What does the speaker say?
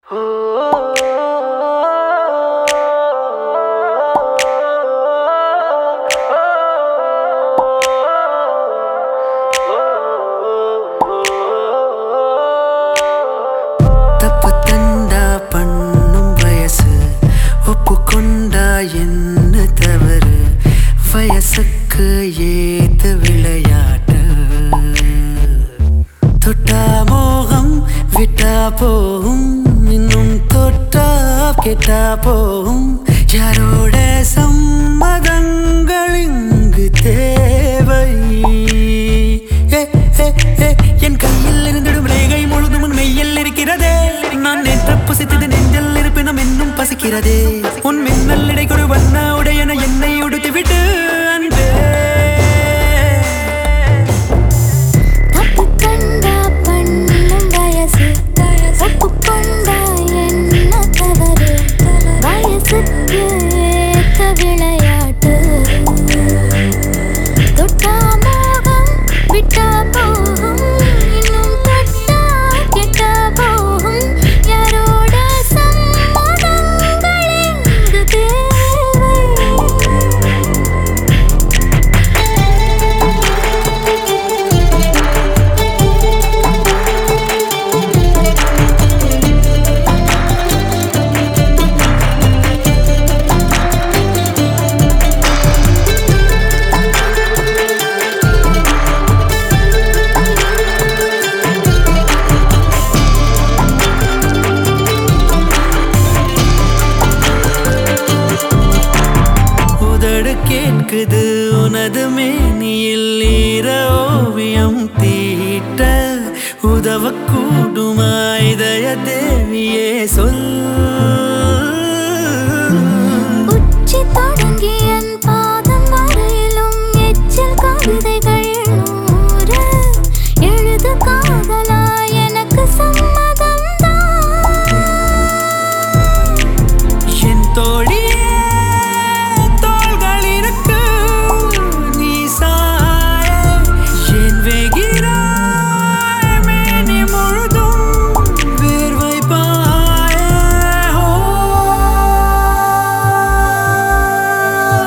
தப்பு தண்டா பண்ணும் வயசு ஒப்புக்கொண்டா என்ன தவறு வயசுக்கு ஏத்த விளையாட்டு தொட்டா மோகம் விட்டா போகும் இன்னும் தொட்டா கெட்டா போகும் யாரோட சம்மதங்கள் இங்கு தேவை ஏ, ஏ, ஏ, என் கையில் இருந்திடும் ரேகை முழுதும் உன் மெய்யில் இருக்கிறதே நான் நேற்று புசித்தது நெஞ்சில் இருப்பினும் இன்னும் பசிக்கிறதே உன் மின்னல் இடை கொடு வண்ண உடையன என்னை உடுத்தி விட்டு அன்பே தப்பு கண்டா பண்ணும் வயசு ஒப்புக்கொண்டா என்ன தவறு வயசுக்கு ஏத்த விளையாட்டு தொட்டா மோகம் விட்டா போகும் இன்னும் தொட்டா கெட்டா போகும் யாரோட சம்மதங்கள் இங்கு தேவை உதடு கேட்குது உனது மேனியில் ஈர ஓவியம் தீட்ட உதவக்கூடுமா இதய தேவியே சொல்